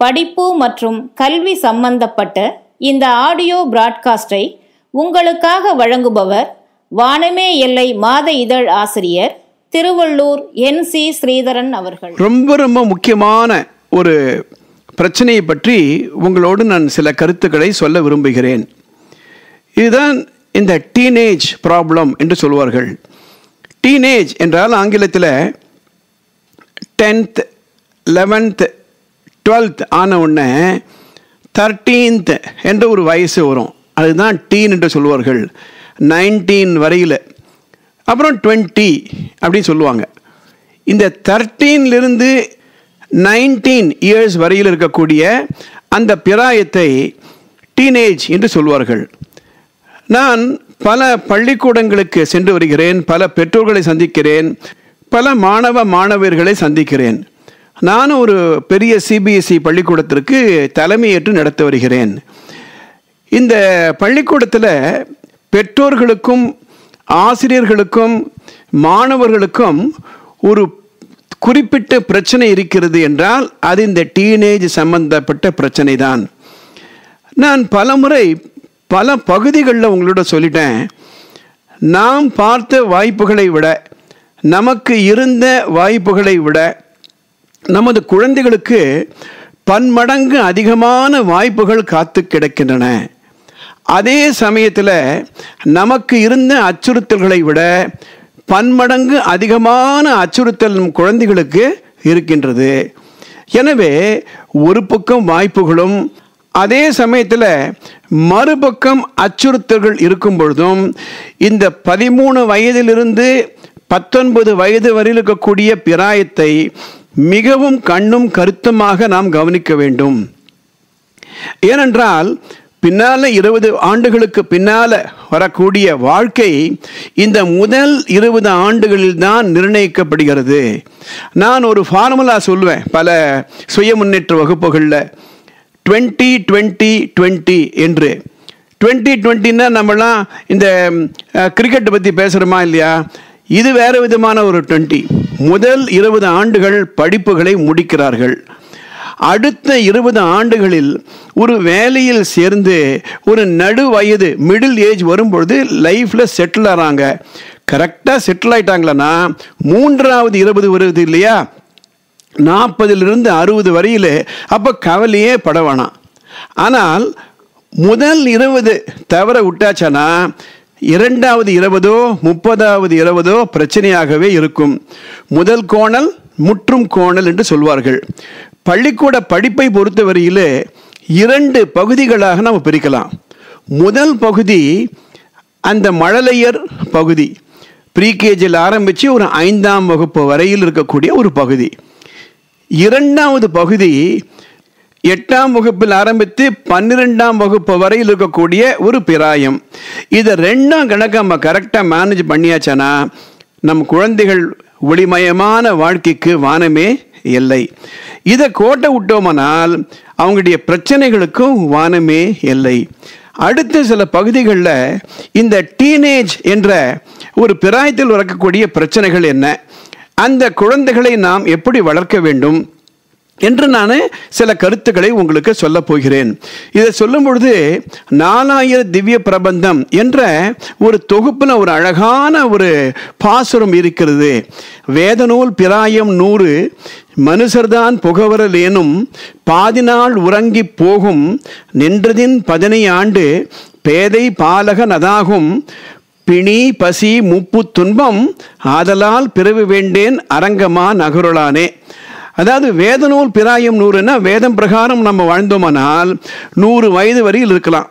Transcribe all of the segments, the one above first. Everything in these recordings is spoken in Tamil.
படிப்பு மற்றும் கல்வி சம்பந்தப்பட்ட இந்த ஆடியோ பிராட்காஸ்டை உங்களுக்காக வழங்குபவர் வானமே எல்லை மாத இதழ் ஆசிரியர் திருவள்ளூர் என் சி ஸ்ரீதரன் அவர்கள் ரொம்ப ரொம்ப முக்கியமான ஒரு பிரச்சனையை பற்றி உங்களோடு நான் சில கருத்துக்களை சொல்ல விரும்புகிறேன் இதுதான் இந்த டீனேஜ் ப்ராப்ளம் என்று சொல்வார்கள் டீனேஜ் என்றால் ஆங்கிலத்தில் டென்த் லெவன்த் டுவெல்த் ஆன உடனே தர்டீன்த் என்ற ஒரு வயசு வரும் அதுதான் டீன் என்று சொல்வார்கள் நைன்டீன் வரையில் அப்புறம் டுவெண்ட்டி அப்படின்னு சொல்லுவாங்க இந்த தர்டீன்லேருந்து நைன்டீன் இயர்ஸ் வரையில் இருக்கக்கூடிய அந்த பிராயத்தை டீனேஜ் என்று சொல்வார்கள் நான் பல பள்ளிக்கூடங்களுக்கு சென்று வருகிறேன் பல பெற்றோர்களை சந்திக்கிறேன் பல மாணவ மாணவர்களை சந்திக்கிறேன் நான் ஒரு பெரிய சிபிஎஸ்இ பள்ளிக்கூடத்திற்கு தலைமையேற்று நடத்தி வருகிறேன் இந்த பள்ளிக்கூடத்தில் பெற்றோர்களுக்கும் ஆசிரியர்களுக்கும் மாணவர்களுக்கும் ஒரு குறிப்பிட்ட பிரச்சனை இருக்கிறது என்றால் அது இந்த டீனேஜ் சம்பந்தப்பட்ட பிரச்சனை தான் நான் பலமுறை பல பகுதிகளில் உங்களோட சொல்லிட்டேன் நாம் பார்த்த வாய்ப்புகளை விட நமக்கு இருந்த வாய்ப்புகளை விட நமது குழந்தைகளுக்கு பன்மடங்கு அதிகமான வாய்ப்புகள் காத்து கிடக்கின்றன அதே சமயத்தில் நமக்கு இருந்த அச்சுறுத்தல்களை விட பன்மடங்கு அதிகமான அச்சுறுத்தல் நம் குழந்தைகளுக்கு இருக்கின்றது எனவே ஒரு பக்கம் வாய்ப்புகளும் அதே சமயத்தில் மறுபக்கம் அச்சுறுத்தல்கள் இருக்கும் பொழுதும் இந்த பதிமூணு வயதிலிருந்து பத்தொன்பது வயது வரையில் இருக்கக்கூடிய பிராயத்தை மிகவும் கண்ணும் கருத்துமாக நாம் கவனிக்க வேண்டும் ஏனென்றால் பின்னால இருபது ஆண்டுகளுக்கு பின்னால வரக்கூடிய வாழ்க்கை இந்த முதல் இருபது ஆண்டுகளில் தான் நிர்ணயிக்கப்படுகிறது நான் ஒரு ஃபார்முலா சொல்லுவேன் பல சுய முன்னேற்ற வகுப்புகளில் டுவெண்ட்டி டுவெண்ட்டி டுவெண்ட்டி என்று டுவெண்ட்டி டுவெண்ட்டின்னா நம்மலாம் இந்த கிரிக்கெட்டை பற்றி பேசுகிறோமா இல்லையா இது வேறு விதமான ஒரு டுவெண்ட்டி முதல் இருபது ஆண்டுகள் படிப்புகளை முடிக்கிறார்கள் அடுத்த இருபது ஆண்டுகளில் ஒரு வேலையில் சேர்ந்து ஒரு நடு வயது மிடில் ஏஜ் வரும்பொழுது லைஃப்பில் செட்டில் ஆகிறாங்க கரெக்டாக செட்டில் ஆயிட்டாங்களன்னா மூன்றாவது இருபது வருது இல்லையா நாற்பதிலிருந்து அறுபது வரையில் அப்போ கவலையே பட வேணாம் ஆனால் முதல் இருபது தவற விட்டாச்சானா இரண்டாவது இருபதோ முப்பதாவது இருபதோ பிரச்சனையாகவே இருக்கும் முதல் கோணல் முற்றும் கோணல் என்று சொல்வார்கள் பள்ளிக்கூட படிப்பை பொறுத்தவரையில் இரண்டு பகுதிகளாக நம்ம பிரிக்கலாம் முதல் பகுதி அந்த மழலையர் பகுதி ப்ரீகேஜியில் ஆரம்பித்து ஒரு ஐந்தாம் வகுப்பு வரையில் இருக்கக்கூடிய ஒரு பகுதி இரண்டாவது பகுதி எட்டாம் வகுப்பில் ஆரம்பித்து பன்னிரெண்டாம் வகுப்பு வரையில் இருக்கக்கூடிய ஒரு பிராயம் இதை ரெண்டாம் கணக்கு நம்ம கரெக்டாக மேனேஜ் பண்ணியாச்சானா நம் குழந்தைகள் ஒளிமயமான வாழ்க்கைக்கு வானமே இல்லை இதை கோட்டை விட்டோமானால் அவங்களுடைய பிரச்சனைகளுக்கும் வானமே இல்லை அடுத்த சில பகுதிகளில் இந்த டீனேஜ் என்ற ஒரு பிராயத்தில் வரக்கூடிய பிரச்சனைகள் என்ன அந்த குழந்தைகளை நாம் எப்படி வளர்க்க வேண்டும் என்று நான் சில கருத்துக்களை உங்களுக்கு சொல்ல போகிறேன் இதை சொல்லும் பொழுது நாலாயிர திவ்ய பிரபந்தம் என்ற ஒரு தொகுப்பில் ஒரு அழகான ஒரு பாசுரம் இருக்கிறது வேதநூல் பிராயம் நூறு மனுஷர்தான் புகவரல் ஏனும் பாதிநாள் உறங்கி போகும் நின்றதின் பதினை ஆண்டு பேதை பாலகன் அதாகும் பிணி பசி முப்பு துன்பம் ஆதலால் பிறவு வேண்டேன் அரங்கமா நகருளானே அதாவது வேதநூல் பிராயம் நூறுன்னா வேதம் பிரகாரம் நம்ம வாழ்ந்தோமானால் நூறு வயது வரையில் இருக்கலாம்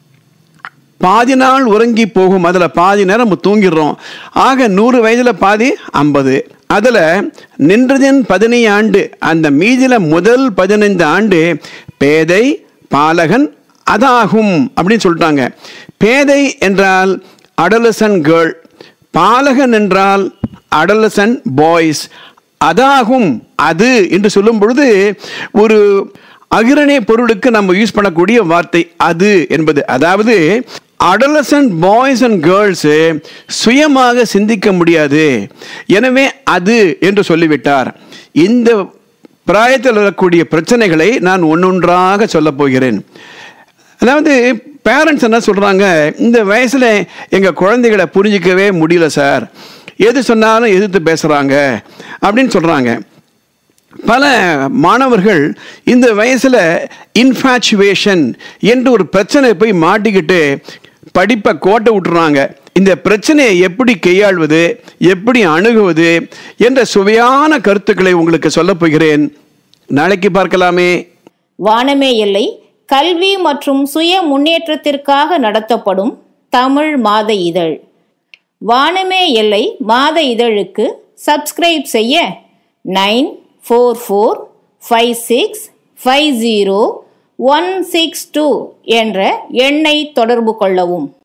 பாதி நாள் உறங்கி போகும் அதில் பாதி நேரம் நம்ம தூங்கிடுறோம் ஆக நூறு வயதில் பாதி ஐம்பது அதில் நின்றதின் பதினை ஆண்டு அந்த மீதியில் முதல் பதினைந்து ஆண்டு பேதை பாலகன் அதாகும் அப்படின்னு சொல்லிட்டாங்க பேதை என்றால் அடலசன் கேர்ள் பாலகன் என்றால் அடலசன் பாய்ஸ் அதாகும் அது என்று சொல்லும் பொழுது ஒரு அகிரணை பொருளுக்கு நம்ம யூஸ் பண்ணக்கூடிய வார்த்தை அது என்பது அதாவது அடலசன்ட் பாய்ஸ் அண்ட் கேர்ள்ஸு சுயமாக சிந்திக்க முடியாது எனவே அது என்று சொல்லிவிட்டார் இந்த பிராயத்தில் வரக்கூடிய பிரச்சனைகளை நான் ஒன்றொன்றாக சொல்லப் போகிறேன் அதாவது பேரண்ட்ஸ் என்ன சொல்கிறாங்க இந்த வயசில் எங்கள் குழந்தைகளை புரிஞ்சிக்கவே முடியல சார் எது சொன்னாலும் எதிர்த்து பேசுகிறாங்க அப்படின்னு சொல்கிறாங்க பல மாணவர்கள் இந்த வயசில் இன்ஃபாச்சுவேஷன் என்று ஒரு பிரச்சனை போய் மாட்டிக்கிட்டு படிப்பை கோட்டை விட்டுறாங்க இந்த பிரச்சனையை எப்படி கையாள்வது எப்படி அணுகுவது என்ற சுவையான கருத்துக்களை உங்களுக்கு சொல்லப் போகிறேன் நாளைக்கு பார்க்கலாமே வானமே எல்லை கல்வி மற்றும் சுய முன்னேற்றத்திற்காக நடத்தப்படும் தமிழ் மாத இதழ் வானமே எல்லை மாத இதழுக்கு சப்ஸ்கிரைப் செய்ய nine four four five six five zero one six two என்ற எண்ணை தொடர்பு கொள்ளவும்